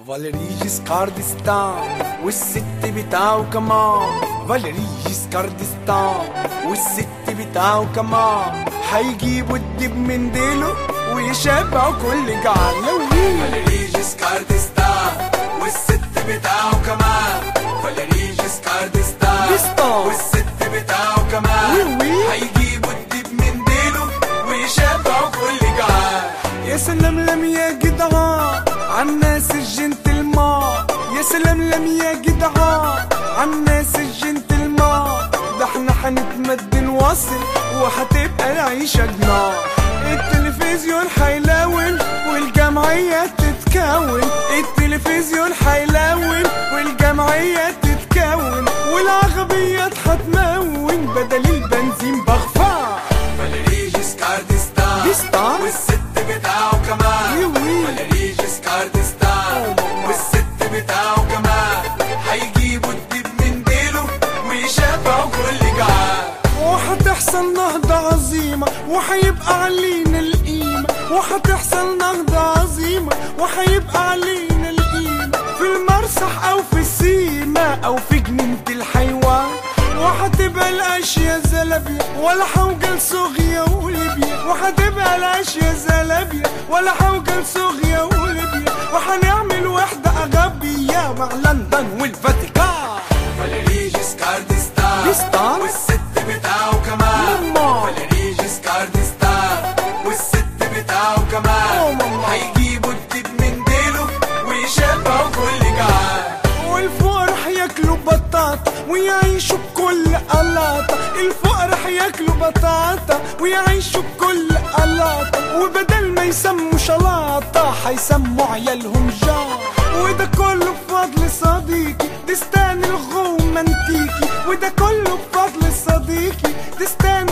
فاليريجيس كاردستان والست بتاعه كمان فاليريجيس كاردستان والست بتاعه كمان هيجيبوا الدب من ديله ويشبعوا كل جعان فاليريجيس كاردستان والست بتاعه كمان فاليريجيس كاردستان دستان. والست بتاعه كمان وي وي. هيجيبوا الدب من ديله ويشبعوا كل جعان يا سلام لم يا جدعان عالناس الجنتلمان يا سلام لم يا جدعان عالناس الجنتلمان ده احنا هنتمد نواصل وهتبقى العيشة جنان التلفزيون هيلون والجمعية تتكون التلفزيون هيلون والجمعية تتكون والعربيات هتمون بدل البنزين بغفار فاليريجيس كاردستان دستان. والست بتاعه كمان وي وي. فاليريجيس كاردستان والست بتاعه كمان هيجيبوا الدب من ديله ويشبعوا كل جعان وحتحصل نهضة عظيمة وحيبقى علينا القيمة وحتحصل نهضة عظيمة وحيبقى علينا القيمة في المرصح أو في السيما أو في جنينة الحيوان وحتبقى الأشياء زلابية ولا حوجل صوغية وليبيا وحتبقى الأشياء زلابية ولا حوجل صوغية وليبيا وحنعمل وحدة أغبية مع لندن والفاتيكان فاليريجيس كاردستان دستان. والست بتاعه كمان ماما. فاليريجيس كاردستان والست بتاعه أوه كمان ماما. هيجيبوا الدب من ديله ويشبعوا كل جعان والفقر ياكلوا بطاطا ويعيشوا بكل قلاطة الفقر ياكلوا بطاطا ويعيشوا بكل قلاطة وبدل ما يسموا شلاطة هيسموا عيالهم جار وده كله بفضل صديقي دستان الغومانتيكي وده كله بفضل صديقي دستان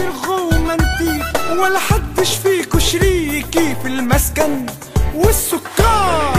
الغومانتيكي ولا حدش فيكو شريكي في المسكن والسكر